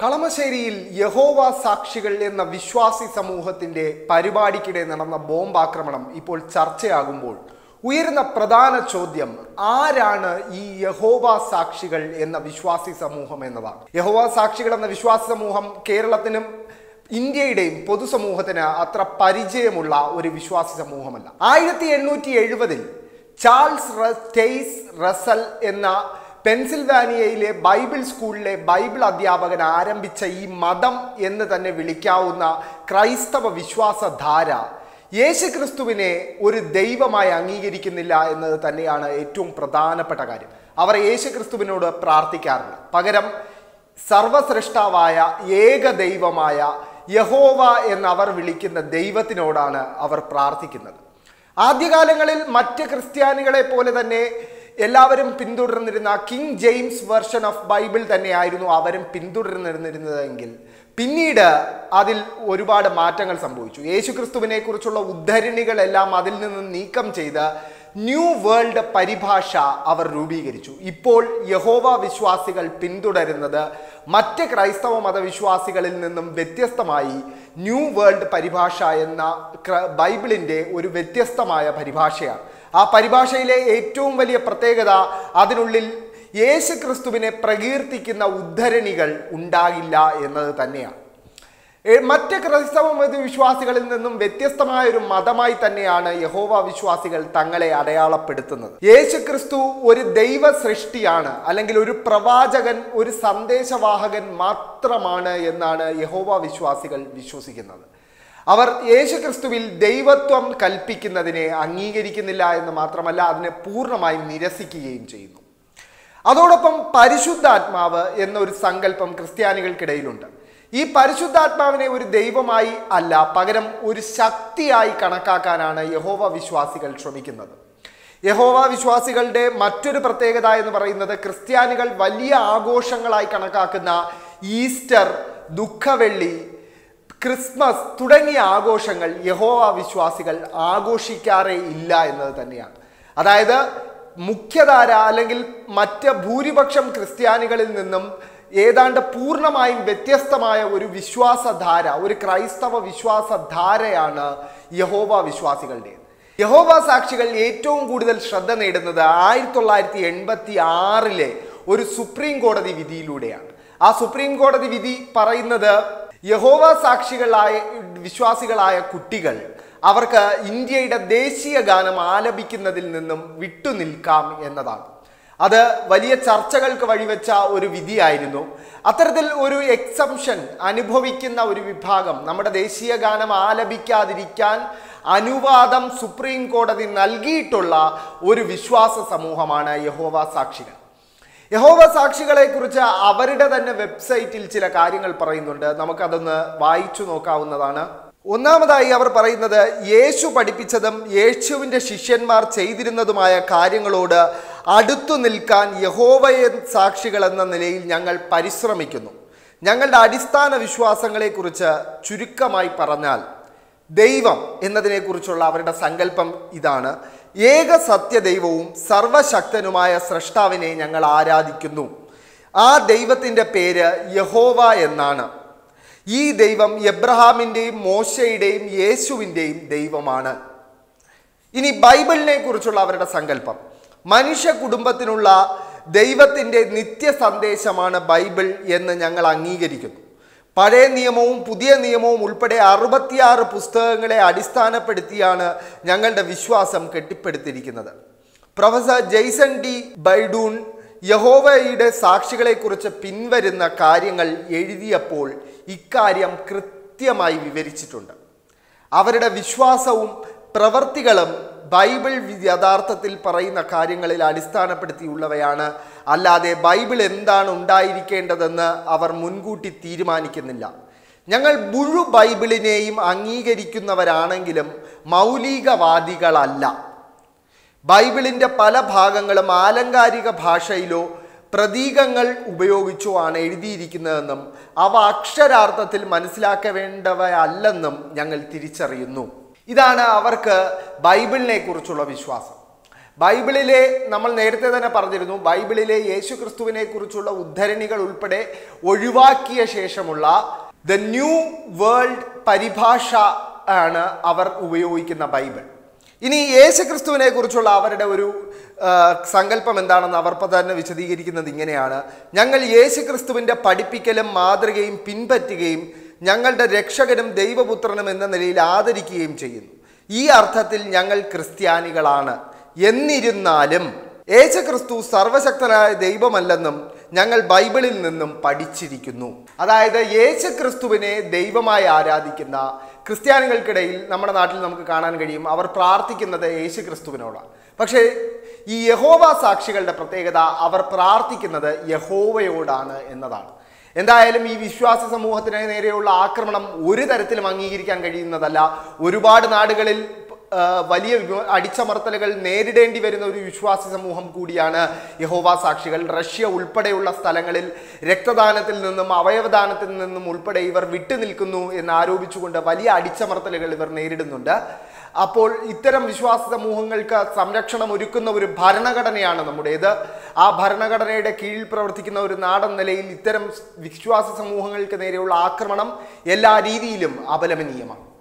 കളമശ്ശേരിയിൽ യഹോവ സാക്ഷികൾ എന്ന വിശ്വാസി സമൂഹത്തിന്റെ പരിപാടിക്കിടെ നടന്ന ബോംബാക്രമണം ഇപ്പോൾ ചർച്ചയാകുമ്പോൾ ഉയരുന്ന പ്രധാന ചോദ്യം ആരാണ് ഈ യഹോവ സാക്ഷികൾ എന്ന വിശ്വാസി സമൂഹം എന്നതാണ് യഹോവ സാക്ഷികൾ എന്ന വിശ്വാസി സമൂഹം കേരളത്തിനും ഇന്ത്യയുടെയും പൊതുസമൂഹത്തിന് അത്ര പരിചയമുള്ള ഒരു വിശ്വാസി സമൂഹമല്ല ആയിരത്തി എണ്ണൂറ്റി എഴുപതിൽ ചാൾസ് റ- ടെയ്സ് റസൽ എന്ന പെൻസിൽവാനിയയിലെ ബൈബിൾ സ്കൂളിലെ ബൈബിൾ അധ്യാപകൻ ആരംഭിച്ച ഈ മതം എന്ന് തന്നെ വിളിക്കാവുന്ന ക്രൈസ്തവ വിശ്വാസധാര യേശുക്രിസ്തുവിനെ ഒരു ദൈവമായി അംഗീകരിക്കുന്നില്ല എന്നത് തന്നെയാണ് ഏറ്റവും പ്രധാനപ്പെട്ട കാര്യം അവർ യേശുക്രിസ്തുവിനോട് പ്രാർത്ഥിക്കാറില്ല പകരം സർവസൃഷ്ടാവായ ഏക ദൈവമായ യഹോവ എന്നവർ വിളിക്കുന്ന ദൈവത്തിനോടാണ് അവർ പ്രാർത്ഥിക്കുന്നത് ആദ്യകാലങ്ങളിൽ മറ്റ് ക്രിസ്ത്യാനികളെ പോലെ തന്നെ എല്ലാവരും പിന്തുടർന്നിരുന്ന King James version of Bible തന്നെയായിരുന്നു അവരും പിന്തുടർന്നിരുന്നതെങ്കിൽ പിന്നീട് അതിൽ ഒരുപാട് മാറ്റങ്ങൾ സംഭവിച്ചു യേശുക്രിസ്തുവിനെ കുറിച്ചുള്ള ഉദ്ധരണികളെല്ലാം അതിൽ നിന്ന് നീക്കം ചെയ്ത് ന്യൂ വേൾഡ് പരിഭാഷ അവർ രൂപീകരിച്ചു ഇപ്പോൾ യഹോവ വിശ്വാസികൾ പിന്തുടരുന്നത് മറ്റ് ക്രൈസ്തവ മതവിശ്വാസികളിൽ നിന്നും വ്യത്യസ്തമായി ന്യൂ വേൾഡ് പരിഭാഷ എന്ന ക്ര- ബൈബിളിൻ്റെ ഒരു വ്യത്യസ്തമായ പരിഭാഷയാണ് ആ പരിഭാഷയിലെ ഏറ്റവും വലിയ പ്രത്യേകത അതിനുള്ളിൽ യേശു ക്രിസ്തുവിനെ പ്രകീർത്തിക്കുന്ന ഉദ്ധരണികൾ ഉണ്ടാകില്ല എന്നത് തന്നെയാണ് ഏ, മറ്റ് ക്രൈസ്തവ മത വിശ്വാസികളിൽ നിന്നും വ്യത്യസ്തമായ ഒരു മതമായി തന്നെയാണ് യഹോവ വിശ്വാസികൾ തങ്ങളെ അടയാളപ്പെടുത്തുന്നത് യേശു ക്രിസ്തു ഒരു ദൈവ സൃഷ്ടിയാണ് അല്ലെങ്കിൽ ഒരു പ്രവാചകൻ ഒരു സന്ദേശവാഹകൻ മാത്രമാണ് എന്നാണ് യഹോവ വിശ്വാസികൾ വിശ്വസിക്കുന്നത് അവർ യേശു ക്രിസ്തുവിൽ ദൈവത്വം കൽപ്പിക്കുന്നതിനെ അംഗീകരിക്കുന്നില്ല എന്ന് മാത്രമല്ല അതിനെ പൂർണ്ണമായും നിരസിക്കുകയും ചെയ്യുന്നു അതോടൊപ്പം പരിശുദ്ധാത്മാവ് എന്നൊരു സങ്കല്പം ക്രിസ്ത്യാനികൾക്കിടയിലുണ്ട് ഈ പരിശുദ്ധാത്മാവിനെ ഒരു ദൈവമായി അല്ല പകരം ഒരു ശക്തിയായി കണക്കാക്കാനാണ് യഹോവ വിശ്വാസികൾ ശ്രമിക്കുന്നത് യഹോവ വിശ്വാസികളുടെ മറ്റൊരു പ്രത്യേകത എന്ന് പറയുന്നത് ക്രിസ്ത്യാനികൾ വലിയ ആഘോഷങ്ങളായി കണക്കാക്കുന്ന ഈസ്റ്റർ ദുഃഖവെള്ളി ക്രിസ്മസ് തുടങ്ങിയ ആഘോഷങ്ങൾ യഹോവ വിശ്വാസികൾ ആഘോഷിക്കാറേ ഇല്ല എന്നത് തന്നെയാണ് അതായത് മുഖ്യധാര അല്ലെങ്കിൽ മറ്റ് ഭൂരിപക്ഷം ക്രിസ്ത്യാനികളിൽ നിന്നും ഏതാണ്ട് പൂർണ്ണമായും വ്യത്യസ്തമായ ഒരു വിശ്വാസധാര ഒരു ക്രൈസ്തവ വിശ്വാസധാരയാണ് യഹോവ വിശ്വാസികളുടെ യഹോവ സാക്ഷികൾ ഏറ്റവും കൂടുതൽ ശ്രദ്ധ നേടുന്നത് ആയിരത്തി തൊള്ളായിരത്തി എൺപത്തി ആറിലെ ഒരു സുപ്രീം കോടതി വിധിയിലൂടെയാണ് ആ സുപ്രീം കോടതി വിധി പറയുന്നത് യഹോവ സാക്ഷികളായ വിശ്വാസികളായ കുട്ടികൾ അവർക്ക് ഇന്ത്യയുടെ ദേശീയ ഗാനം ആലപിക്കുന്നതിൽ നിന്നും വിട്ടുനിൽക്കാം എന്നതാണ് അത് വലിയ ചർച്ചകൾക്ക് വഴിവെച്ച ഒരു വിധിയായിരുന്നു അത്തരത്തിൽ ഒരു എക്സംഷൻ അനുഭവിക്കുന്ന ഒരു വിഭാഗം നമ്മുടെ ദേശീയ ഗാനം ആലപിക്കാതിരിക്കാൻ അനുവാദം സുപ്രീം കോടതി നൽകിയിട്ടുള്ള ഒരു വിശ്വാസ സമൂഹമാണ് യഹോവ സാക്ഷികൾ യഹോവ സാക്ഷികളെ കുറിച്ച് അവരുടെ തന്നെ വെബ്സൈറ്റിൽ ചില കാര്യങ്ങൾ പറയുന്നുണ്ട് നമുക്കതൊന്ന് വായിച്ചു നോക്കാവുന്നതാണ് ഒന്നാമതായി അവർ പറയുന്നത് യേശു പഠിപ്പിച്ചതും യേശുവിൻ്റെ ശിഷ്യന്മാർ ചെയ്തിരുന്നതുമായ കാര്യങ്ങളോട് അടുത്തു നിൽക്കാൻ യഹോവയെ സാക്ഷികൾ എന്ന നിലയിൽ ഞങ്ങൾ പരിശ്രമിക്കുന്നു ഞങ്ങളുടെ അടിസ്ഥാന വിശ്വാസങ്ങളെക്കുറിച്ച് ചുരുക്കമായി പറഞ്ഞാൽ ദൈവം എന്നതിനെക്കുറിച്ചുള്ള അവരുടെ സങ്കല്പം ഇതാണ് ഏക സത്യദൈവവും സർവശക്തനുമായ സ്രഷ്ടാവിനെ ഞങ്ങൾ ആരാധിക്കുന്നു ആ ദൈവത്തിൻ്റെ പേര് യഹോവ എന്നാണ് ഈ ദൈവം എബ്രഹാമിൻ്റെയും മോശയുടെയും യേശുവിൻ്റെയും ദൈവമാണ് ഇനി ബൈബിളിനെ കുറിച്ചുള്ള അവരുടെ സങ്കല്പം മനുഷ്യ കുടുംബത്തിനുള്ള ദൈവത്തിൻ്റെ നിത്യ സന്ദേശമാണ് ബൈബിൾ എന്ന് ഞങ്ങൾ അംഗീകരിക്കുന്നു പഴയ നിയമവും പുതിയ നിയമവും ഉൾപ്പെടെ അറുപത്തിയാറ് പുസ്തകങ്ങളെ അടിസ്ഥാനപ്പെടുത്തിയാണ് ഞങ്ങളുടെ വിശ്വാസം കെട്ടിപ്പടുത്തിരിക്കുന്നത് പ്രൊഫസർ ജെയ്സൺ ഡി ബൈഡൂൺ യഹോവയുടെ സാക്ഷികളെക്കുറിച്ച് പിൻവരുന്ന കാര്യങ്ങൾ എഴുതിയപ്പോൾ ഇക്കാര്യം കൃത്യമായി വിവരിച്ചിട്ടുണ്ട് അവരുടെ വിശ്വാസവും പ്രവർത്തികളും ബൈബിൾ വി- യഥാർത്ഥത്തിൽ പറയുന്ന കാര്യങ്ങളിൽ അടിസ്ഥാനപ്പെടുത്തിയുള്ളവയാണ് അല്ലാതെ ബൈബിൾ എന്താണ് ഉണ്ടായിരിക്കേണ്ടതെന്ന് അവർ മുൻകൂട്ടി തീരുമാനിക്കുന്നില്ല ഞങ്ങൾ മുഴു ബൈബിളിനെയും അംഗീകരിക്കുന്നവരാണെങ്കിലും മൗലികവാദികളല്ല ബൈബിളിൻ്റെ പല ഭാഗങ്ങളും ആലങ്കാരിക ഭാഷയിലോ പ്രതീകങ്ങൾ ഉപയോഗിച്ചോ ആണ് എഴുതിയിരിക്കുന്നതെന്നും അവ അക്ഷരാർത്ഥത്തിൽ മനസ്സിലാക്കേണ്ടവയല്ലെന്നും ഞങ്ങൾ തിരിച്ചറിയുന്നു ഇതാണ് അവർക്ക് ബൈബിളിനെ കുറിച്ചുള്ള വിശ്വാസം ബൈബിളിലെ നമ്മൾ നേരത്തെ തന്നെ പറഞ്ഞിരുന്നു ബൈബിളിലെ യേശു ക്രിസ്തുവിനെ കുറിച്ചുള്ള ഉദ്ധരണികൾ ഉൾപ്പെടെ ഒഴിവാക്കിയ ശേഷമുള്ള ദ ന്യൂ വേൾഡ് പരിഭാഷ ആണ് അവർ ഉപയോഗിക്കുന്ന ബൈബിൾ ഇനി യേശു ക്രിസ്തുവിനെ കുറിച്ചുള്ള അവരുടെ ഒരു ആ, സങ്കല്പം എന്താണെന്ന് അവർ ഇപ്പൊ തന്നെ വിശദീകരിക്കുന്നത് ഇങ്ങനെയാണ് ഞങ്ങൾ യേശു ക്രിസ്തുവിൻ്റെ പഠിപ്പിക്കലും മാതൃകയും പിൻപറ്റുകയും ഞങ്ങളുടെ രക്ഷകനും ദൈവപുത്രനും എന്ന നിലയിൽ ആദരിക്കുകയും ചെയ്യുന്നു ഈ അർത്ഥത്തിൽ ഞങ്ങൾ ക്രിസ്ത്യാനികളാണ് എന്നിരുന്നാലും യേശു ക്രിസ്തു സർവശക്തനായ ദൈവമല്ലെന്നും ഞങ്ങൾ ബൈബിളിൽ നിന്നും പഠിച്ചിരിക്കുന്നു അതായത് യേശു ക്രിസ്തുവിനെ ദൈവമായി ആരാധിക്കുന്ന ക്രിസ്ത്യാനികൾക്കിടയിൽ നമ്മുടെ നാട്ടിൽ നമുക്ക് കാണാൻ കഴിയും അവർ പ്രാർത്ഥിക്കുന്നത് യേശു ക്രിസ്തുവിനോടാണ് പക്ഷേ ഈ യഹോവ സാക്ഷികളുടെ പ്രത്യേകത അവർ പ്രാർത്ഥിക്കുന്നത് യഹോവയോടാണ് എന്നതാണ് എന്തായാലും ഈ വിശ്വാസ സമൂഹത്തിന് നേരെയുള്ള ആക്രമണം ഒരു തരത്തിലും അംഗീകരിക്കാൻ കഴിയുന്നതല്ല ഒരുപാട് നാടുകളിൽ ആ, വലിയ വിമ- അടിച്ചമർത്തലുകൾ നേരിടേണ്ടി വരുന്ന ഒരു വിശ്വാസി സമൂഹം കൂടിയാണ് യഹോവ സാക്ഷികൾ റഷ്യ ഉൾപ്പെടെയുള്ള സ്ഥലങ്ങളിൽ രക്തദാനത്തിൽ നിന്നും അവയവദാനത്തിൽ നിന്നും ഉൾപ്പെടെ ഇവർ വിട്ടുനിൽക്കുന്നു എന്ന് ആരോപിച്ചുകൊണ്ട് വലിയ അടിച്ചമർത്തലുകൾ ഇവർ നേരിടുന്നുണ്ട് അപ്പോൾ ഇത്തരം വിശ്വാസ സമൂഹങ്ങൾക്ക് സംരക്ഷണം ഒരുക്കുന്ന ഒരു ഭരണഘടനയാണ് നമ്മുടേത് ആ ഭരണഘടനയുടെ കീഴിൽ പ്രവർത്തിക്കുന്ന ഒരു നാടൻ നിലയിൽ ഇത്തരം വിശ്വാസ സമൂഹങ്ങൾക്ക് നേരെയുള്ള ആക്രമണം എല്ലാ രീതിയിലും അപലപനീയമാണ്